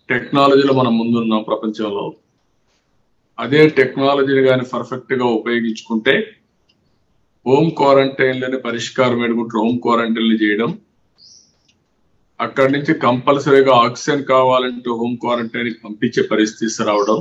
టెక్నాలజీలో మనం ముందున్నాం ప్రపంచంలో అదే టెక్నాలజీని కానీ పర్ఫెక్ట్ గా ఉపయోగించుకుంటే హోమ్ క్వారంటైన్లని పరిష్కారం ఎడుకుంటూ హోమ్ క్వారంటైన్లు చేయడం అక్కడి నుంచి కంపల్సరీగా ఆక్సిజన్ కావాలంటే హోమ్ క్వారంటైన్ పంపించే పరిస్థితి రావడం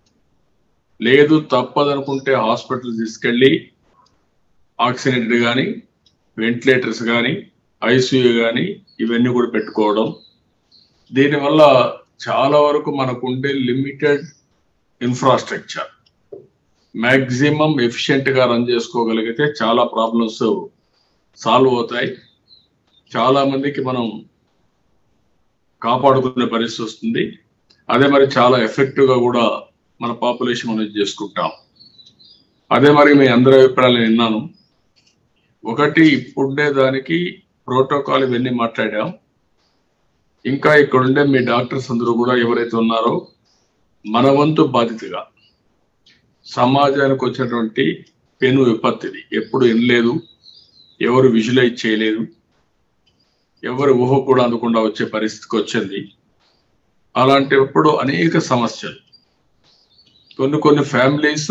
లేదు తప్పదనుకుంటే హాస్పిటల్ తీసుకెళ్లి ఆక్సిజనేటర్ కానీ వెంటిలేటర్స్ కానీ ఐసీయూ కానీ ఇవన్నీ కూడా పెట్టుకోవడం దీనివల్ల చాలా వరకు మనకుండే లిమిటెడ్ ఇన్ఫ్రాస్ట్రక్చర్ మ్యాక్సిమం ఎఫిషియెంట్ గా రన్ చేసుకోగలిగితే చాలా ప్రాబ్లమ్స్ సాల్వ్ అవుతాయి చాలా మందికి మనం కాపాడుకునే పరిస్థితి వస్తుంది అదే మరి చాలా ఎఫెక్టివ్ గా కూడా మన పాపులేషన్ మనం చేసుకుంటాం అదే మరి మీ అందరి అభిప్రాయాలు నేను విన్నాను ఒకటి ఇప్పుడే దానికి ప్రోటోకాల్ ఇవన్నీ మాట్లాడాం ఇంకా ఇక్కడ ఉండే మీ డాక్టర్స్ అందరూ కూడా ఎవరైతే ఉన్నారో మన వంతు బాధ్యతగా సమాజానికి వచ్చినటువంటి పెను విపత్తిది ఎప్పుడు వినలేదు ఎవరు విజువలైజ్ చేయలేదు ఎవరు ఊహ కూడా అందకుండా వచ్చే పరిస్థితికి వచ్చింది అలాంటప్పుడు అనేక సమస్యలు కొన్ని కొన్ని ఫ్యామిలీస్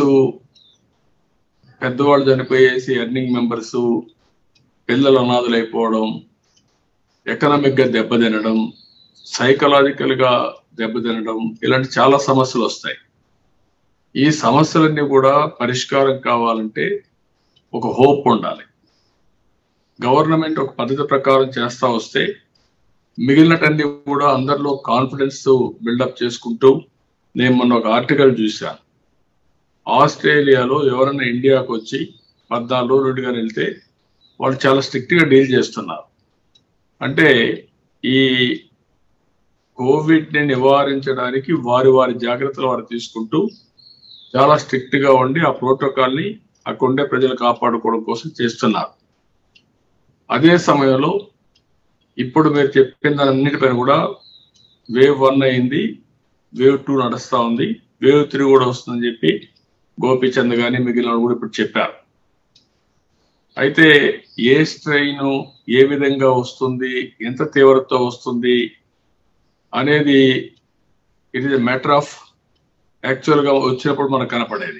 పెద్దవాళ్ళు చనిపోయేసి ఎర్నింగ్ మెంబర్స్ పిల్లలు అనాథలు అయిపోవడం ఎకనామిక్ గా దెబ్బతినడం సైకలాజికల్ గా దెబ్బతినడం ఇలాంటి చాలా సమస్యలు వస్తాయి ఈ సమస్యలన్నీ కూడా పరిష్కారం కావాలంటే ఒక హోప్ ఉండాలి గవర్నమెంట్ ఒక పద్ధతి ప్రకారం చేస్తా వస్తే మిగిలినటన్ని కూడా అందరిలో కాన్ఫిడెన్స్ బిల్డప్ చేసుకుంటూ నేను మొన్న ఒక ఆర్టికల్ చూశాను ఆస్ట్రేలియాలో ఎవరైనా ఇండియాకు వచ్చి పద్నాలుగు రోజులుగా వెళ్తే వాళ్ళు చాలా స్ట్రిక్ట్ గా డీల్ చేస్తున్నారు అంటే ఈ కోవిడ్ ని నివారించడానికి వారి వారి జాగ్రత్తలు వారు తీసుకుంటూ చాలా స్ట్రిక్ట్ గా ఉండి ఆ ప్రోటోకాల్ ని అక్కడ ఉండే ప్రజలు కాపాడుకోవడం కోసం చేస్తున్నారు అదే సమయంలో ఇప్పుడు మీరు చెప్పిన దానన్నిటిపైన కూడా వేవ్ వన్ అయింది వేవ్ టూ నడుస్తా ఉంది వేవ్ త్రీ కూడా వస్తుందని చెప్పి గోపిచంద్ గాని మిగిలిన వాళ్ళు కూడా ఇప్పుడు చెప్పారు అయితే ఏ స్ట్రెయిన్ ఏ విధంగా వస్తుంది ఎంత తీవ్రతతో వస్తుంది అనేది it is matter of actual గా వచ్చినప్పుడు మనకు కనపడేది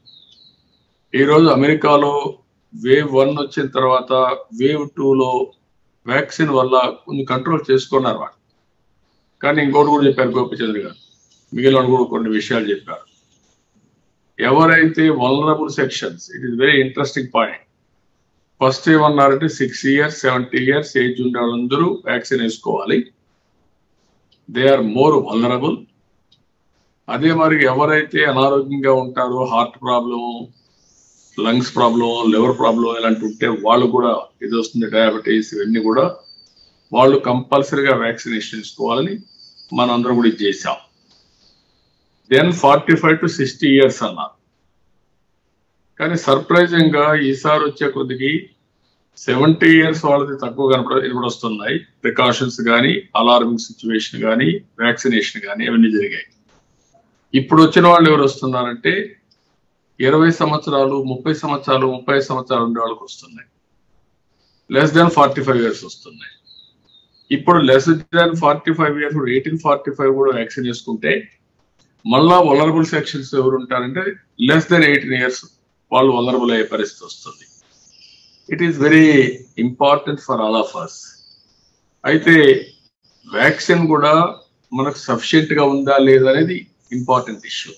ఈరోజు అమెరికాలో వేవ్ వన్ వచ్చిన తర్వాత వేవ్ టూలో వ్యాక్సిన్ వల్ల కొన్ని కంట్రోల్ చేసుకున్నారు వాళ్ళు కానీ ఇంకోటి కూడా చెప్పారు గోపిచంద్ర గారు మిగిలిన కూడా కొన్ని విషయాలు చెప్పారు ఎవరైతే vulnerable sections it is very interesting point first ఏమన్నారంటే six years seventy years age ఉండే వాళ్ళందరూ వ్యాక్సిన్ వేసుకోవాలి దే ఆర్ మోర్ వలనరబుల్ అదే మరి ఎవరైతే అనారోగ్యంగా ఉంటారో heart problem lungs problem liver problem ఇలాంటి ఉంటే వాళ్ళు కూడా ఇది వస్తుంది డయాబెటీస్ ఇవన్నీ కూడా వాళ్ళు కంపల్సరీగా వ్యాక్సినేషన్ తీసుకోవాలని మనం అందరం కూడా ఇది చేశాం then forty five to sixty years అన్నారు కానీ సర్ప్రైజింగ్ గా ఈసారి వచ్చే కొద్దికి సెవెంటీ ఇయర్స్ వాళ్ళది తక్కువ కనపడ వస్తున్నాయి ప్రికాషన్స్ కానీ అలార్మింగ్ సిచ్యువేషన్ కానీ వ్యాక్సినేషన్ కానీ అవన్నీ జరిగాయి ఇప్పుడు వచ్చిన వాళ్ళు ఎవరు వస్తున్నారంటే ఇరవై సంవత్సరాలు ముప్పై సంవత్సరాలు ముప్పై సంవత్సరాలు ఉండే వాళ్ళకి వస్తున్నాయి less than forty five years వస్తున్నాయి ఇప్పుడు less than forty five years eighteen forty five కూడా వ్యాక్సిన్ చేసుకుంటే మళ్ళా వలరబుల్ సెక్షన్స్ ఎవరు ఉంటారంటే లెస్ దెన్ ఎయిటీన్ ఇయర్స్ వాళ్ళు వలరబుల్ అయ్యే పరిస్థితి వస్తుంది it is very important for all of us అయితే వ్యాక్సిన్ కూడా మనకు సఫిషియెంట్ గా ఉందా లేదా అనేది ఇంపార్టెంట్ ఇష్యూ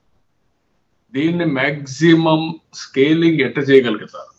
దీన్ని మ్యాక్సిమం స్కేలింగ్ ఎట్ట చేయగలుగుతారు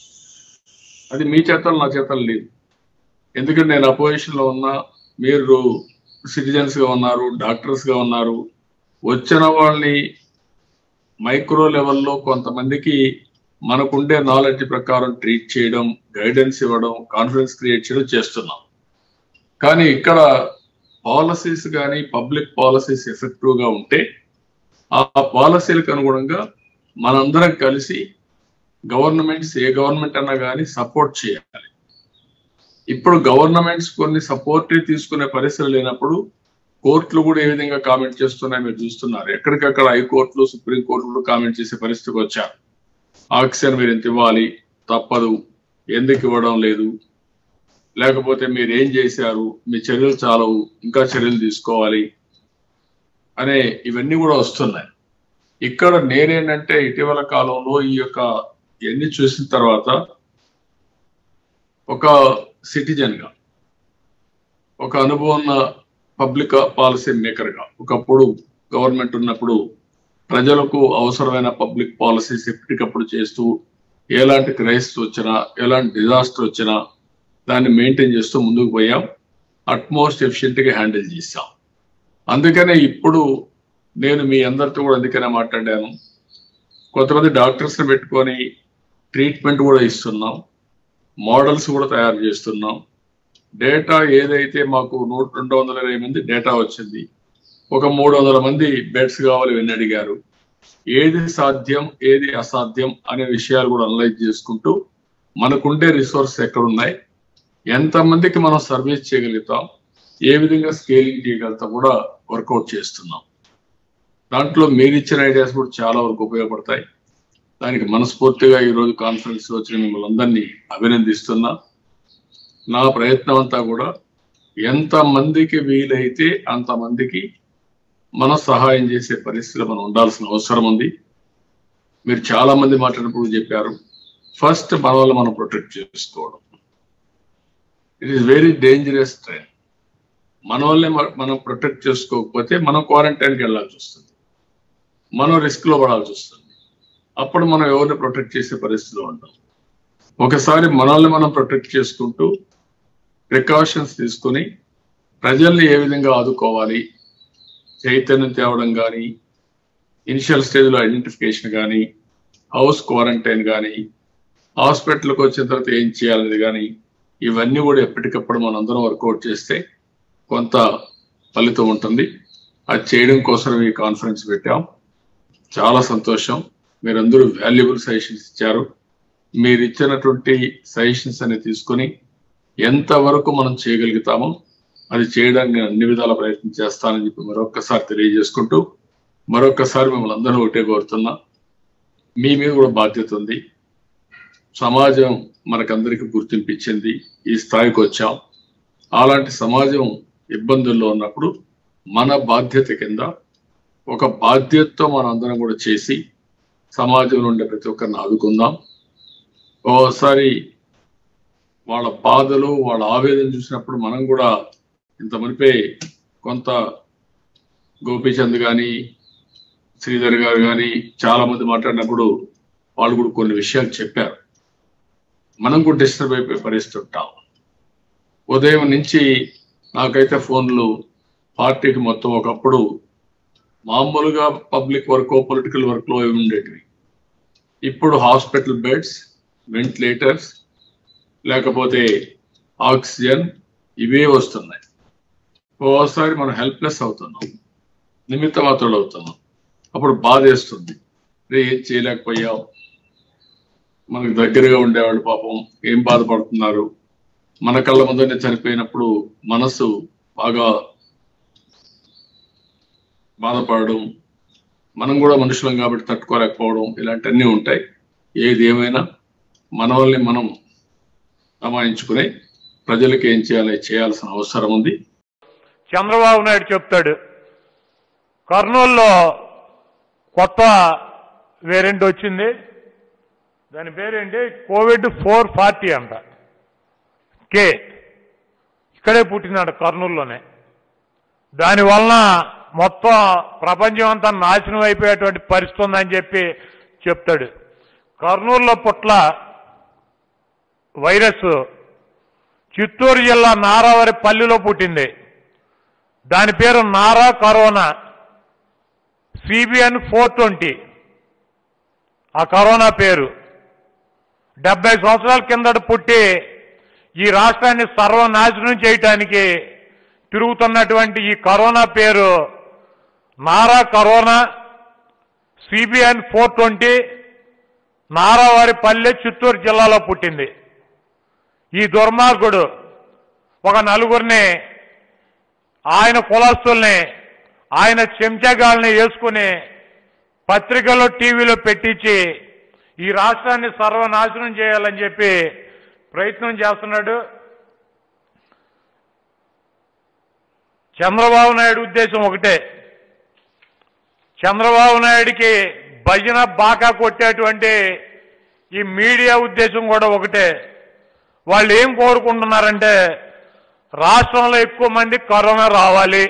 అది మీ చేతలు నా చేతలు లేదు ఎందుకంటే నేను అపోజిషన్ లో ఉన్నా మీరు సిటిజన్స్ గా ఉన్నారు డాక్టర్స్ గా ఉన్నారు వచ్చిన వాళ్ళని మైక్రో లెవెల్లో కొంతమందికి మనకుండే నాలెడ్జ్ ప్రకారం ట్రీట్ చేయడం గైడెన్స్ ఇవ్వడం కాన్ఫిడెన్స్ క్రియేట్ చేయడం చేస్తున్నాం కానీ ఇక్కడ పాలసీస్ కానీ పబ్లిక్ పాలసీస్ ఎఫెక్టివ్ గా ఉంటే ఆ పాలసీలకు అనుగుణంగా మనందరం కలిసి గవర్నమెంట్స్ ఏ గవర్నమెంట్ అన్నా కానీ సపోర్ట్ చేయాలి ఇప్పుడు గవర్నమెంట్స్ కొన్ని సపోర్ట్ తీసుకునే పరిస్థితులు లేనప్పుడు కోర్టులు కూడా ఏ విధంగా కామెంట్ చేస్తున్నాయి మీరు చూస్తున్నారు ఎక్కడికక్కడ హైకోర్టులు సుప్రీం కోర్టులు కామెంట్ చేసే పరిస్థితికి వచ్చారు ఆక్సిజన్ మీరు ఎంత ఇవ్వాలి తప్పదు ఎందుకు ఇవ్వడం లేదు లేకపోతే మీరు ఏం చేశారు మీ చర్యలు చాలవు ఇంకా చర్యలు తీసుకోవాలి అనే ఇవన్నీ కూడా వస్తున్నాయి ఇక్కడ నేనేంటంటే ఇటీవల కాలంలో ఈ యొక్క ఇవన్నీ చూసిన తర్వాత ఒక సిటిజన్ గా ఒక అనుభవం ఉన్న పబ్లిక్ పాలసీ మేకర్ గా ఒకప్పుడు గవర్నమెంట్ ఉన్నప్పుడు ప్రజలకు అవసరమైన పబ్లిక్ పాలసీస్ ఎప్పటికప్పుడు చేస్తూ ఎలాంటి క్రైసిస్ వచ్చినా ఎలాంటి డిజాస్టర్ వచ్చినా దాన్ని మెయింటైన్ చేస్తూ ముందుకు పోయాం అట్మోస్ట్ ఎఫిషియెంట్ గా హ్యాండిల్ చేశాం అందుకనే ఇప్పుడు నేను మీ అందరితో కూడా అందుకనే మాట్లాడాను కొంతమంది డాక్టర్స్ ని పెట్టుకొని ట్రీట్మెంట్ కూడా ఇస్తున్నాం మోడల్స్ కూడా తయారు చేస్తున్నాం డేటా ఏదైతే మాకు నూట రెండు వందల ఇరవై మంది డేటా వచ్చింది ఒక మూడు వందల మంది బెడ్స్ కావాలి ఇవన్నీ అడిగారు ఏది సాధ్యం ఏది అసాధ్యం అనే విషయాలు కూడా అనలైజ్ చేసుకుంటూ మనకుండే రిసోర్స్ ఎక్కడ ఉన్నాయి ఎంతమందికి మనం సర్వీస్ చేయగలుగుతాం ఏ విధంగా స్కేలింగ్ చేయగలుగుతాం కూడా వర్కౌట్ చేస్తున్నాం దాంట్లో మీరు ఇచ్చిన ఐడియాస్ కూడా చాలా వరకు ఉపయోగపడతాయి దానికి మనస్ఫూర్తిగా ఈ రోజు కాన్ఫరెన్స్ వచ్చిన మిమ్మల్ని అందరినీ అభినందిస్తున్నా నా ప్రయత్నం అంతా కూడా ఎంత మందికి వీలైతే అంత మందికి మనం సహాయం చేసే పరిస్థితిలో మనం ఉండాల్సిన అవసరం ఉంది మీరు చాలా మంది మాట్లాడినప్పుడు చెప్పారు ఫస్ట్ మన వల్ల మనం ప్రొటెక్ట్ చేసుకోవడం it is very dangerous train మన వల్లే మ- మనం ప్రొటెక్ట్ చేసుకోకపోతే మనం క్వారంటైన్కి వెళ్ళాల్సి వస్తుంది మనం రిస్క్ లో పడాల్సి వస్తుంది అప్పుడు మనం ఎవరిని ప్రొటెక్ట్ చేసే పరిస్థితిలో ఉంటాం ఒకసారి మనల్ని మనం ప్రొటెక్ట్ చేసుకుంటూ ప్రికాషన్స్ తీసుకుని ప్రజల్ని ఏ విధంగా ఆదుకోవాలి చైతన్యం తేవడం కానీ ఇనిషియల్ స్టేజ్లో ఐడెంటిఫికేషన్ కానీ హౌస్ క్వారంటైన్ కానీ హాస్పిటల్కి వచ్చిన తర్వాత ఏం చేయాలనేది కానీ ఇవన్నీ కూడా ఎప్పటికప్పుడు మనందరం వర్కౌట్ చేస్తే కొంత ఫలితం ఉంటుంది అది చేయడం కోసం ఈ కాన్ఫరెన్స్ పెట్టాం చాలా సంతోషం మీరందరూ వాల్యుబుల్ సజెషన్స్ ఇచ్చారు మీరు ఇచ్చినటువంటి సజెషన్స్ అన్ని తీసుకొని ఎంతవరకు మనం చేయగలుగుతామో అది చేయడానికి నేను అన్ని విధాల ప్రయత్నం చేస్తానని చెప్పి మరొక్కసారి తెలియజేసుకుంటూ మరొక్కసారి మిమ్మల్ని అందరూ ఒకటే కోరుతున్నా మీ మీద కూడా బాధ్యత ఉంది సమాజం మనకందరికి గుర్తింపు ఇచ్చింది ఈ స్థాయికి వచ్చాం అలాంటి సమాజం ఇబ్బందుల్లో ఉన్నప్పుడు మన బాధ్యత కింద ఒక బాధ్యతతో మనం అందరం కూడా చేసి సమాజంలో ఉండే ప్రతి ఒక్కరిని ఆదుకుందాం ఓసారి వాళ్ళ బాధలు వాళ్ళ ఆవేదన చూసినప్పుడు మనం కూడా ఇంత మునిపే కొంత గోపీచంద్ కానీ శ్రీధర్ గారు కానీ చాలా మంది మాట్లాడినప్పుడు వాళ్ళు కూడా కొన్ని విషయాలు చెప్పారు మనం కూడా డిస్టర్బ్ అయిపోయి పరిస్థితి ఉంటాం ఉదయం నుంచి నాకైతే ఫోన్లు పార్టీకి మొత్తం ఒకప్పుడు మామూలుగా పబ్లిక్ వర్క్ పొలిటికల్ వర్క్ లో ఇవి ఉండేటివి ఇప్పుడు హాస్పిటల్ బెడ్స్ వెంటిలేటర్స్ లేకపోతే ఆక్సిజన్ ఇవే వస్తున్నాయి ఓసారి మనం హెల్ప్లెస్ అవుతున్నాం నిమిత్త మాత్రులు అవుతున్నాం అప్పుడు బాధ వేస్తుంది రే ఏం చేయలేకపోయాం మనకు దగ్గరగా ఉండేవాళ్ళు పాపం ఏం బాధపడుతున్నారు మన కళ్ళ ముందరనే చనిపోయినప్పుడు మనసు బాగా బాధపడడం మనం కూడా మనుషులం కాబట్టి తట్టుకోలేకపోవడం ఇలాంటివన్నీ ఉంటాయి ఏది ఏమైనా మన వల్ని మనం అమాయించుకుని ప్రజలకు ఏం చేయాలి చేయాల్సిన అవసరం ఉంది చంద్రబాబు నాయుడు చెప్తాడు కర్నూలులో కొత్త వేరియంట్ వచ్చింది దాని పేరేంటి కోవిడ్ ఫోర్ ఫార్టీ అంట కే ఇక్కడే పుట్టినాడు కర్నూలులోనే దానివలన మొత్తం ప్రపంచం అంతా నాశనం అయిపోయేటువంటి పరిస్థితి ఉందని చెప్పి చెప్తాడు కర్నూలులో పుట్ల వైరస్ చిత్తూరు జిల్లా నారావరి పల్లిలో పుట్టింది దాని పేరు Nara corona CBN four twenty ఆ కరోనా పేరు డెబ్బై సంవత్సరాల కిందట పుట్టి ఈ రాష్ట్రాన్ని సర్వనాశనం చేయటానికి తిరుగుతున్నటువంటి ఈ కరోనా పేరు Nara corona CBN four twenty Naravaripalle Chittoor జిల్లాలో పుట్టింది ఈ దుర్మార్గుడు ఒక నలుగురిని ఆయన కులస్తుల్ని ఆయన చెంచాగాల్ని వేసుకుని పత్రికల్లో టీవీలో పెట్టించి ఈ రాష్ట్రాన్ని సర్వనాశనం చేయాలని చెప్పి ప్రయత్నం చేస్తున్నాడు చంద్రబాబు నాయుడు ఉద్దేశం ఒకటే చంద్రబాబు నాయుడికి భజన బాకా కొట్టేటువంటి ఈ మీడియా ఉద్దేశం కూడా ఒకటే వాళ్ళు ఏం కోరుకుంటున్నారంటే రాష్ట్రంలో ఎక్కువ మంది కరోనా రావాలి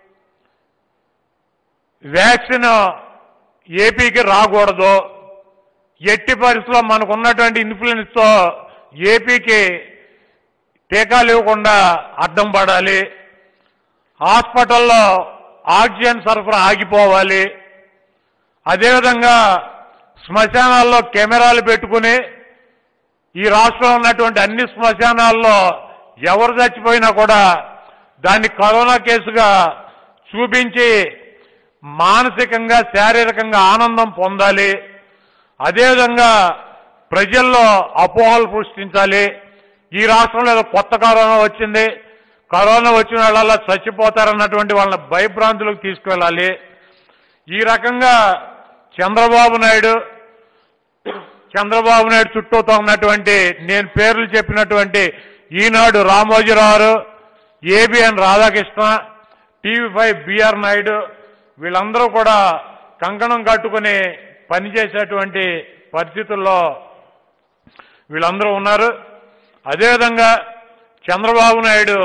వ్యాక్సిన్ ఏపీకి రాకూడదు ఎట్టి పరిస్థితుల్లో మనకు ఉన్నటువంటి ఇన్ఫ్లుయెన్స్తో ఏపీకి టీకాలు ఇవ్వకుండా అడ్డం పడాలి హాస్పిటల్లో ఆక్సిజన్ సరఫరా ఆగిపోవాలి అదేవిధంగా శ్మశానాల్లో కెమెరాలు పెట్టుకుని ఈ రాష్ట్రంలో ఉన్నటువంటి అన్ని శ్మశానాల్లో ఎవరు చచ్చిపోయినా కూడా దాన్ని కరోనా కేసుగా చూపించి మానసికంగా శారీరకంగా ఆనందం పొందాలి అదేవిధంగా ప్రజల్లో అపోహలు సృష్టించాలి ఈ రాష్ట్రంలో ఏదో కొత్త కరోనా వచ్చింది కరోనా వచ్చిన వాళ్ళ చచ్చిపోతారన్నటువంటి వాళ్ళని భయభ్రాంతులకు తీసుకువెళ్ళాలి ఈ రకంగా చంద్రబాబు నాయుడు చంద్రబాబు నాయుడు చుట్టూతో ఉన్నటువంటి నేను పేర్లు చెప్పినటువంటి Eenadu Ramoji Rao ABN Radhakrishna TV five BR Naidu వీళ్ళందరూ కూడా కంకణం కట్టుకుని పనిచేసేటువంటి పరిస్థితుల్లో వీళ్ళందరూ ఉన్నారు అదేవిధంగా చంద్రబాబు నాయుడు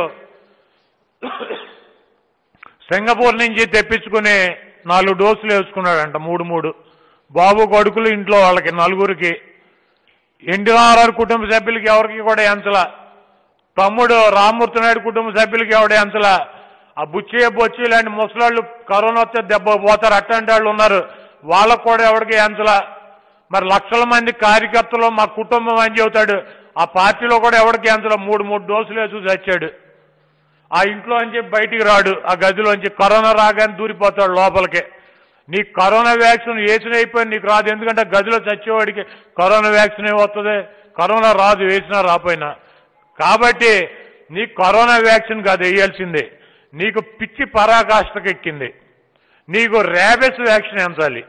సింగపూర్ నుంచి తెప్పించుకుని నాలుగు డోసులు వేసుకున్నాడంట మూడు మూడు బాబు కొడుకులు ఇంట్లో వాళ్ళకి నలుగురికి ఎన్టీఆర్ఆర్ కుటుంబ సభ్యులకి ఎవరికి కూడా ఎంచల తమ్ముడు రామ్మూర్తి నాయుడు కుటుంబ సభ్యులకి ఎవడ ఎంచల ఆ బుచ్చయ్య బొచ్చి ఇలాంటి ముసలాళ్ళు కరోనా వస్తే దెబ్బ పోతారు అట్లాంటి వాళ్ళు ఉన్నారు వాళ్ళకు కూడా ఎవరికి ఎంచల మరి లక్షల మంది కార్యకర్తలు మా కుటుంబం అని చెబుతాడు ఆ పార్టీలో కూడా ఎవరికి ఎంచల మూడు మూడు డోసులు వేసి చచ్చాడు ఆ ఇంట్లో నుంచి బయటికి రాడు ఆ గదిలోంచి కరోనా రాగానే దూరిపోతాడు లోపలికి నీకు కరోనా వ్యాక్సిన్ వేసిన అయిపోయి నీకు రాదు ఎందుకంటే గదిలో చచ్చేవాడికి కరోనా వ్యాక్సిన్ ఏమవుతుంది కరోనా రాదు వేసినా రాపోయినా కాబట్టి నీకు కరోనా వ్యాక్సిన్ కాదు వేయాల్సిందే నీకు పిచ్చి పరాకాష్ఠకు ఎక్కింది నీకు ర్యాబెస్ వ్యాక్సిన్ ఎంచాలి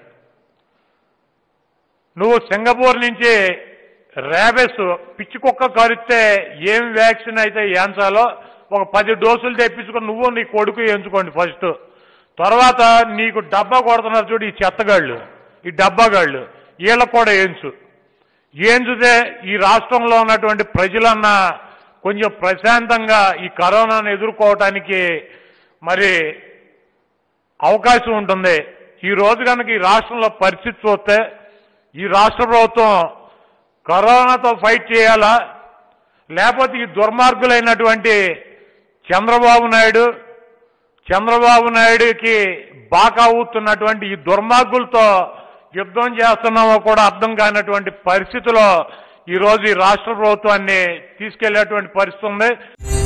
నువ్వు సింగపూర్ నుంచి ర్యాబెస్ పిచ్చి కుక్క కరిస్తే ఏం వ్యాక్సిన్ అయితే ఎంచాలో ఒక పది డోసులు తెప్పించుకొని నువ్వు నీ కొడుకు ఎంచుకోండి ఫస్ట్ తర్వాత నీకు డబ్బా కొడుతున్నారు చూడు ఈ చెత్తగాళ్ళు ఈ డబ్బాగాళ్ళు వీళ్ళకు కూడా ఏంచు ఏంచుతే ఈ రాష్ట్రంలో ఉన్నటువంటి ప్రజలన్నా కొంచెం ప్రశాంతంగా ఈ కరోనాను ఎదుర్కోవటానికి మరి అవకాశం ఉంటుంది ఈ రోజు కనుక ఈ రాష్ట్రంలో పరిస్థితి చూస్తే ఈ రాష్ట్ర ప్రభుత్వం కరోనాతో ఫైట్ చేయాలా లేకపోతే ఈ దుర్మార్గులైనటువంటి చంద్రబాబు నాయుడు చంద్రబాబు నాయుడుకి బాకా ఊతున్నటువంటి ఈ దుర్మార్గులతో యుద్ధం చేస్తున్నామో కూడా అర్థం కానటువంటి పరిస్థితిలో ఈరోజు ఈ రాష్ట్ర ప్రభుత్వాన్ని తీసుకెళ్లేటువంటి పరిస్థితి ఉంది